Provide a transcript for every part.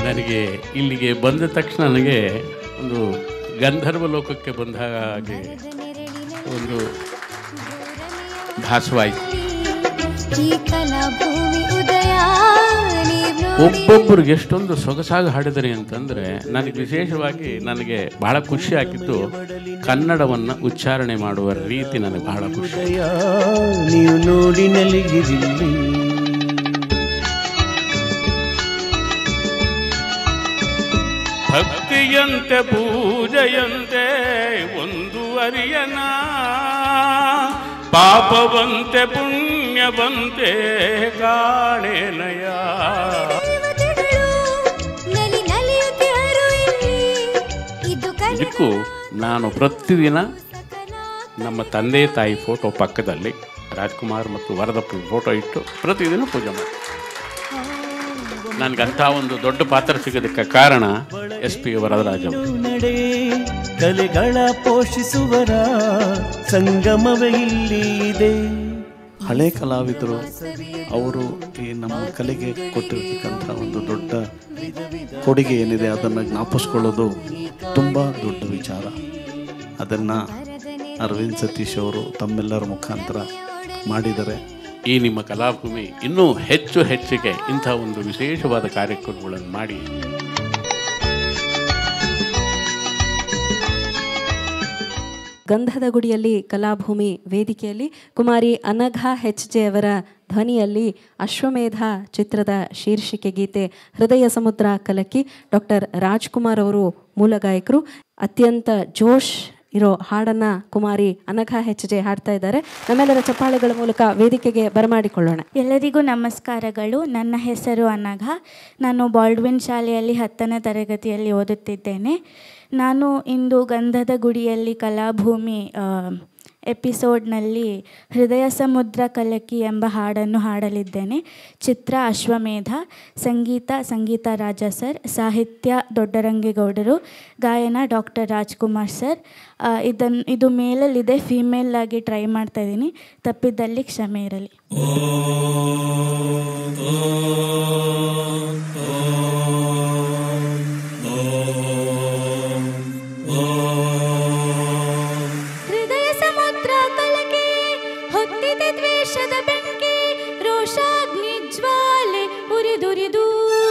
ನನಗೆ ಇಲ್ಲಿಗೆ ಬಂದ ತಕ್ಷಣ ನನಗೆ ಒಂದು ಗಂಧರ್ವ ಲೋಕಕ್ಕೆ ಬಂದ ಹಾಗೆ ಒಂದು ಭಾಸವಾಯಿತು ಈ ಕಲಾಭೂಮಿ ಉದಯ ನೀವ್ ನೋಡಿ ಒಬ್ಬೊಬ್ಬರಿಗೆ ಎಷ್ಟೊಂದು ಸೊಗಸಾಗಿ ಹಾಡಿದರೆ ಅಂತಂದರೆ ನನಗೆ ವಿಶೇಷವಾಗಿ ನನಗೆ ಬಹಳ ಖುಷಿ ಆಗಿದ್ದು ಕನ್ನಡವನ್ನು ಉಚ್ಚಾರಣೆ ಮಾಡುವ ರೀತಿ ನನಗೆ ಬಹಳ ಖುಷಿ ಉದಯ ನೀವು ನೋಡಿ ನಲಿಗಿರಿಲ್ಲಿ ಭಕ್ತಿಯಂತೆ ಪೂಜೆಯಂತೆ ಒಂದು ಅರಿಯನ ಪಾಪವಂತೆ ಪುಣ್ಯವಂತೆ ಕಾಣೆನಯ ದೇವತೆಗಳು ನಲಿ ನಲಿಯುತ್ತಿಹರು ಇಲ್ಲಿ ಇದು ಕನ್ನಡ ಇದಕ್ಕೂ ನಾನು ಪ್ರತಿದಿನ ನಮ್ಮ ತಂದೆ ತಾಯಿ ಫೋಟೋ ಪಕ್ಕದಲ್ಲಿ ರಾಜ್ಕುಮಾರ್ ಮತ್ತು ವರದಪ್ಪನ ಫೋಟೋ ಇಟ್ಟು ಪ್ರತಿದಿನ ಪೂಜೆ ಮಾಡಿ ನನಗಂಥ ಒಂದು ದೊಡ್ಡ ಪಾತ್ರ ಸಿಗೋದಕ್ಕೆ ಕಾರಣ ಎಸ್ ಪಿ ವರದರಾಜ್ ಅವರು ನಡೆ ಕಲೆಗಳ ಪೋಷಿಸುವರ ಸಂಗಮವೇ ಇಲ್ಲಿ ಇದೆ ಹಳೆ ಕಲಾವಿದರು ಅವರು ಈ ನಮ್ಮ ಕಲೆಗೆ ಕೊಟ್ಟಿರ್ತಕ್ಕಂಥ ಒಂದು ದೊಡ್ಡ ಕೊಡುಗೆ ಏನಿದೆ ಅದನ್ನು ಜ್ಞಾಪಿಸ್ಕೊಳ್ಳೋದು ತುಂಬ ದೊಡ್ಡ ವಿಚಾರ ಅದನ್ನು ಅರವಿಂದ್ ಸತೀಶ್ ಅವರು ತಮ್ಮೆಲ್ಲರ ಮುಖಾಂತರ ಮಾಡಿದ್ದಾರೆ ಈ ನಿಮ್ಮ ಕಲಾಭೂಮಿ ಇನ್ನೂ ಹೆಚ್ಚು ಹೆಚ್ಚಿಗೆ ಇಂಥ ಒಂದು ವಿಶೇಷವಾದ ಕಾರ್ಯಕ್ರಮಗಳನ್ನು ಮಾಡಿ ಗಂಧದ ಗುಡಿಯಲ್ಲಿ ಕಲಾಭೂಮಿ ವೇದಿಕೆಯಲ್ಲಿ ಕುಮಾರಿ ಅನಘಾ ಹೆಚ್ ಜೆ ಅವರ ಧ್ವನಿಯಲ್ಲಿ ಅಶ್ವಮೇಧ ಚಿತ್ರದ ಶೀರ್ಷಿಕೆ ಗೀತೆ ಹೃದಯ ಸಮುದ್ರ ಕಲಕಿ ಡಾಕ್ಟರ್ ರಾಜ್ಕುಮಾರ್ ಅವರು ಮೂಲ ಗಾಯಕರು ಅತ್ಯಂತ ಜೋಶ್ ಇರೋ ಹಾಡನ್ನ ಕುಮಾರಿ ಅನಘಾ ಹೆಚ್ ಜೆ ಹಾಡ್ತಾ ಇದ್ದಾರೆ ನಮ್ಮೆಲ್ಲರ ಚಪ್ಪಾಳೆಗಳ ಮೂಲಕ ವೇದಿಕೆಗೆ ಬರಮಾಡಿಕೊಳ್ಳೋಣ ಎಲ್ಲರಿಗೂ ನಮಸ್ಕಾರಗಳು ನನ್ನ ಹೆಸರು ಅನಘ ನಾನು ಬಾಲ್ಡ್ವಿನ್ ಶಾಲೆಯಲ್ಲಿ ಹತ್ತನೇ ತರಗತಿಯಲ್ಲಿ ಓದುತ್ತಿದ್ದೇನೆ ನಾನು ಇಂದು ಗಂಧದ ಗುಡಿಯಲ್ಲಿ ಕಲಾಭೂಮಿ ಆ, ಎಪಿಸೋಡ್ನಲ್ಲಿ ಹೃದಯ ಸಮುದ್ರ ಕಲಕಿ ಎಂಬ ಹಾಡನ್ನು ಹಾಡಲಿದ್ದೇನೆ ಚಿತ್ರ ಅಶ್ವಮೇಧ ಸಂಗೀತ ಸಂಗೀತ ರಾಜ ಸರ್ ಸಾಹಿತ್ಯ ದೊಡ್ಡರಂಗೇಗೌಡರು ಗಾಯನ ಡಾಕ್ಟರ್ ರಾಜ್ಕುಮಾರ್ ಸರ್ ಆ, ಇದನ್ನು ಇದು ಮೇಲಲ್ಲಿದೆ ಫೀಮೇಲ್ ಆಗಿ ಟ್ರೈ ಮಾಡ್ತಾ ಇದ್ದೀನಿ ತಪ್ಪಿದ್ದಲ್ಲಿ ಕ್ಷಮೆ ಇರಲಿ ಹೃದಯ ಸಮುದ್ರ ಕಲಕೆ ಹೊತ್ತಿದೆ ದ್ವೇಷದ ಬೆಂಕಿ ರೋಷಾಗ್ನಿ ಜ್ವಾಲೆ ಉರಿದುರಿದು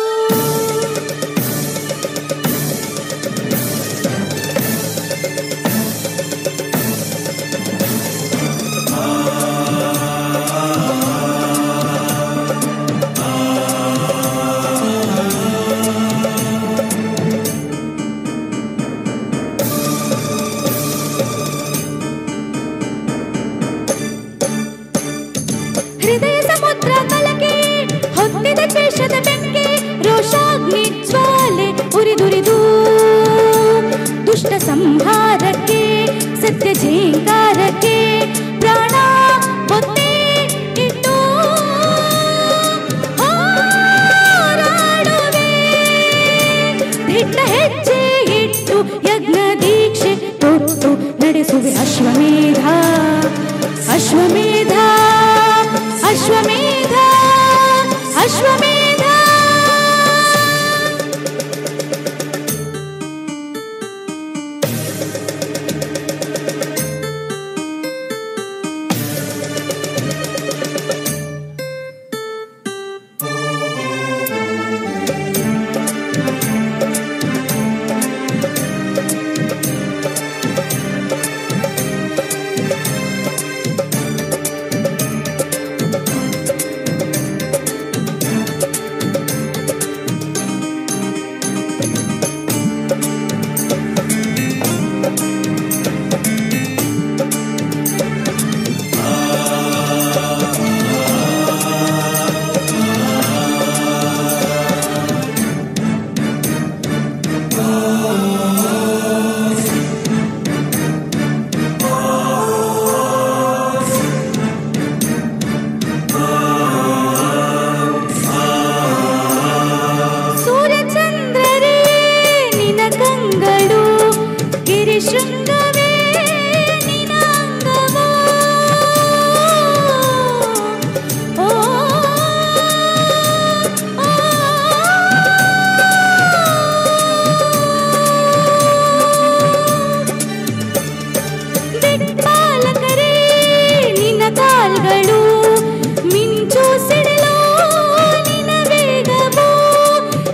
ಹೃದಯ ಸಮುದ್ರ ಕಲಕೆ ಹೊತ್ತಿದ ದ್ವೇಷದ ಬೆಂಕಿ ರೋಷಾಗ್ನಿ ಜ್ವಾಲೆ ಉರಿದುರಿದು ದುಷ್ಟ ಸಂಹಾರಕ್ಕೆ ಸತ್ಯ ಝೇಂಕಾರಕ್ಕೆ ಪ್ರಾಣ ಒತ್ತೆ ಇಟ್ಟು ಹೋರಾಡುವೆ ದಿಟ್ಟ ಹೆಜ್ಜೆ ಇಟ್ಟು ಯಜ್ಞ ದೀಕ್ಷೆ ತೊಟ್ಟು ನಡೆಸುವೆ ಅಶ್ವಮೇಧ ಅಶ್ವಮೇಧ ಅಶ್ವಮೇಧ ಅಶ್ವಮೇಧ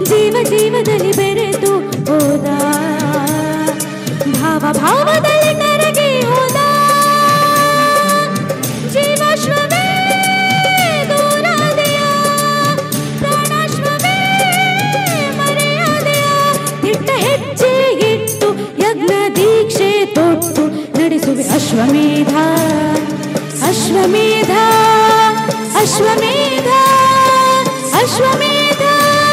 ಜೀವ ಜೀವದಲ್ಲಿ ಬೆರೆತು ಹೋದ ಭಾವ ಭಾವದಲ್ಲಿ ಕರಗಿ ಹೋದ ಜೀವಾಶ್ವವೇ ದೂರಾದೆಯ ಪ್ರಾಣಾಶ್ವವೇ ಮರೆಯಾದೆಯ ದಿಟ್ಟ ಹೆಜ್ಜೆ ಇಟ್ಟು ಯಜ್ಞ ದೀಕ್ಷೆ ತೊಟ್ಟು ನಡೆಸುವೆ ಅಶ್ವಮೇಧ ಅಶ್ವಮೇಧ ಅಶ್ವಮೇಧ ಅಶ್ವಮೇಧ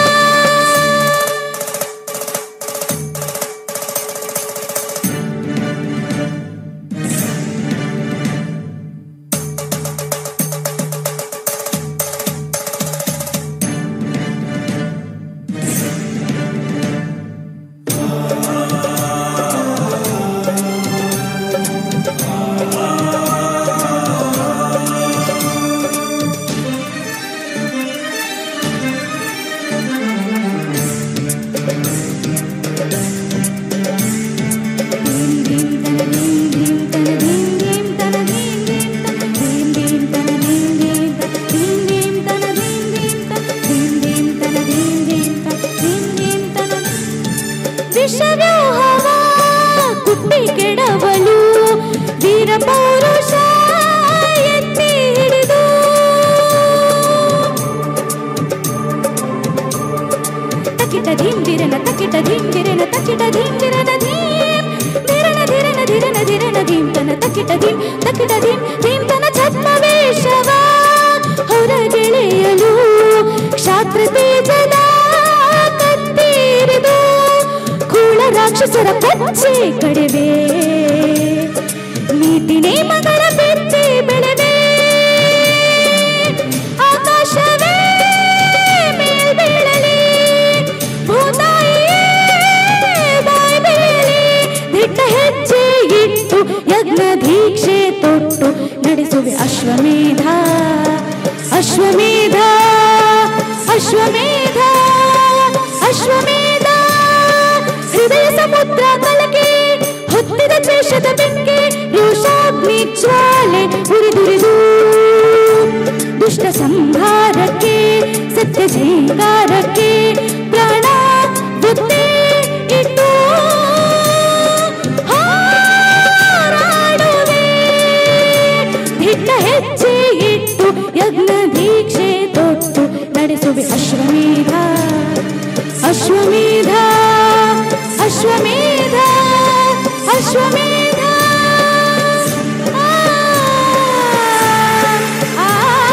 ವಿಷವ್ಯೂಹವ ಕುಟ್ಟಿ ಕೆಡವಲು ವೀರ ಪೌರುಷ ಎತ್ತಿ ಹಿಡಿದು ತಕಿಟ ಧಿಂದಿರನ ತಕಿಟ ಧಿಂದಿರನ ತಕಿಟ ಧಿಂದಿರನ ಧೀಂ ಧಿರನ ಧಿರನ ಧಿರನ ಧಿರನ ಧೀಂತನ ತಕಿಟ ಧೀಂ ತಕಿಟ ಧೀಂ ಧೀಂತನ ಛದ್ಮವೇಷವ ಹೊರಗೆಳೆಯಲು ಕ್ಷಾತ್ರ ತೇಜದ ಕತ್ತೀರಿದು ಕೂಳ ರಾಕ್ಷಸರ ಪಚ್ಚೆ ಕಡೆವೆ ನೀತಿ ನೇಮಗಳ ಬೆತ್ತಿ ಬೆಳೆವೆ ಆಕಾಶವೇ ಮೇಲ್ಬೀಳಲಿ ಭೂತಾಯಿಯೇ ಬಾಯ್ ಬೀಳಲಿ ದಿಟ್ಟ ಹೆಜ್ಜೆ ಇಟ್ಟು ಯಜ್ಞ ದೀಕ್ಷೆ ತೊಟ್ಟು ನಡೆಸುವೆ ಅಶ್ವಮೇಧ ಅಶ್ವಮೇಧ ಅಶ್ವಮೇಧ ಅಶ್ವಮೇಧ ಹೃದಯ ಸಮುದ್ರ ಕಲಕೆ ಹೊತ್ತಿದ ದ್ವೇಷದ ಬೆಂಕಿ ರೋಷಾಗ್ನಿ ಜ್ವಾಲೆ ಉರಿದುರಿದು ದುಷ್ಟ ಸಂಹಾರಕ್ಕೆ ಸತ್ಯ ಝೇಂಕಾರಕ್ಕೆ ಪ್ರಾಣ ಬುದ್ಧಿ ಇಟ್ಟು ಹಾರಾಡುವೆ ದಿಟ್ಟ ಹೆಜ್ಜೆ ಇಟ್ಟು ಯಜ್ಞ ದೀಕ್ಷೆ ತೊಟ್ಟು ನಡೆಸುವೆ ಅಶ್ವಮೇಧ ಅಶ್ವಮೇಧ ಅಶ್ವಮೇಧ ಅಶ್ವಮೇಧ ಆ, ಆ,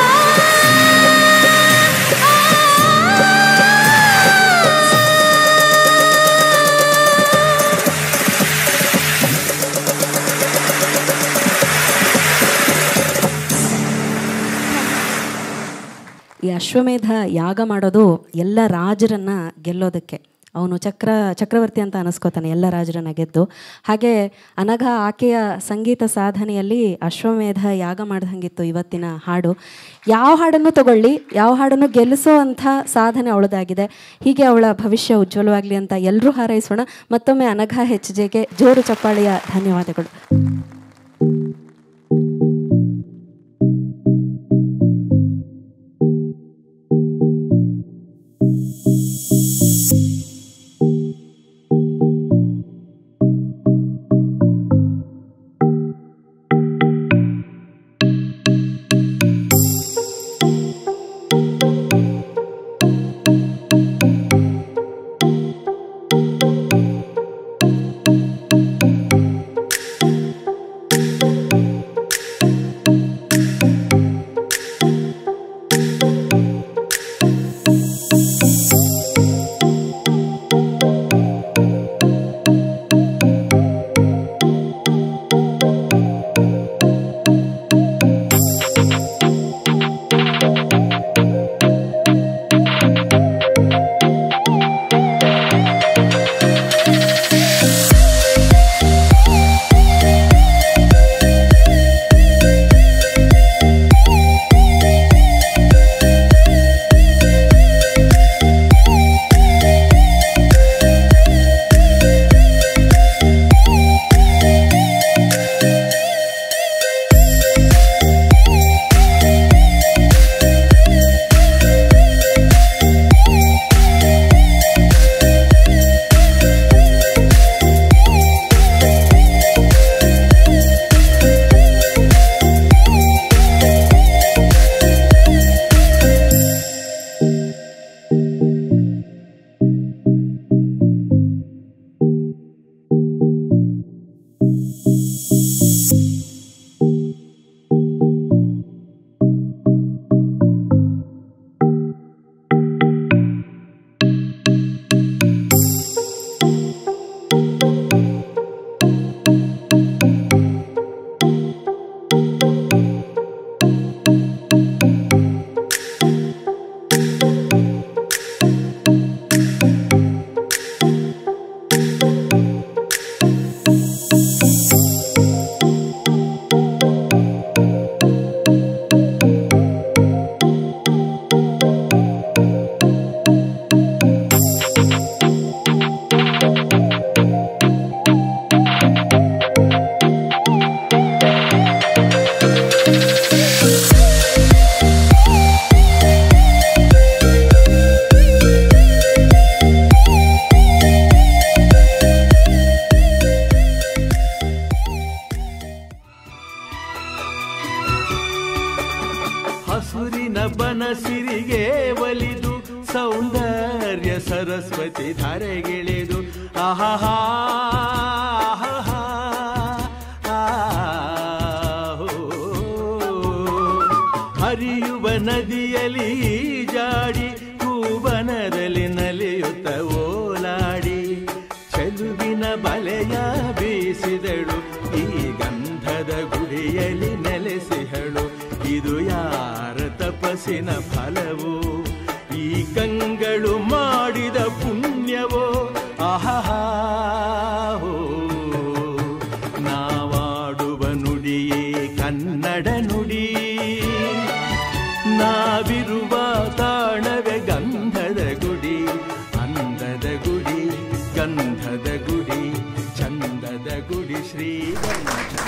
ಈ ಅಶ್ವಮೇಧ ಯಾಗ ಮಾಡೋದು ಎಲ್ಲ ರಾಜರನ್ನ ಗೆಲ್ಲೋದಕ್ಕೆ ಅವನು ಚಕ್ರ ಚಕ್ರವರ್ತಿ ಅಂತ ಅನಿಸ್ಕೋತಾನೆ ಎಲ್ಲ ರಾಜರನ್ನ ಗೆದ್ದು ಹಾಗೆ ಅನಘ ಆಕೆಯ ಸಂಗೀತ ಸಾಧನೆಯಲ್ಲಿ ಅಶ್ವಮೇಧ ಯಾಗ ಮಾಡ್ದಂಗಿತ್ತು ಇವತ್ತಿನ ಹಾಡು ಯಾವ ಹಾಡನ್ನು ತಗೊಳ್ಳಿ ಯಾವ ಹಾಡನ್ನು ಗೆಲ್ಲಿಸೋ ಅಂಥ ಸಾಧನೆ ಅವಳದಾಗಿದೆ ಹೀಗೆ ಅವಳ ಭವಿಷ್ಯ ಉಜ್ವಲವಾಗಲಿ ಅಂತ ಎಲ್ಲರೂ ಹಾರೈಸೋಣ ಮತ್ತೊಮ್ಮೆ ಅನಘ ಹೆಜ್ಜೆಗೆ ಜೋರು ಚಪ್ಪಾಳೆಯ ಧನ್ಯವಾದಗಳು ಕರೆಗಿಳಿದು ಆಹಾಹಾ ಆಹಾಹಾ, ಆಹೋ. ಹರಿಯುವ ನದಿಯಲ್ಲಿ ಜಾಡಿ ಕೂವನದಲ್ಲಿ ನಲಿಯುತ್ತ ಓಲಾಡಿ ಚೆಲುವಿನ ಬಲೆಯ ಬೀಸಿದಳು ಈ ಗಂಧದ ಗುಡಿಯಲ್ಲಿ ನೆಲೆಸಿಹಳು ಇದು ಯಾರ ತಪಸ್ಸಿನ ಫಲವು ಈ ಕಂಗಳು ಮಾಡಿದ ಪುಣ್ಯವೋ ಆಹಾ ನಾವಾಡುವ ನುಡಿಯೇ ಕನ್ನಡ ನುಡಿ ನಾವಿರುವ ತಾಣವೇ ಗಂಧದ ಗುಡಿ ಅಂದದ ಗುಡಿ ಗಂಧದ ಗುಡಿ ಚಂದದ ಗುಡಿ ಶ್ರೀಗಂಧ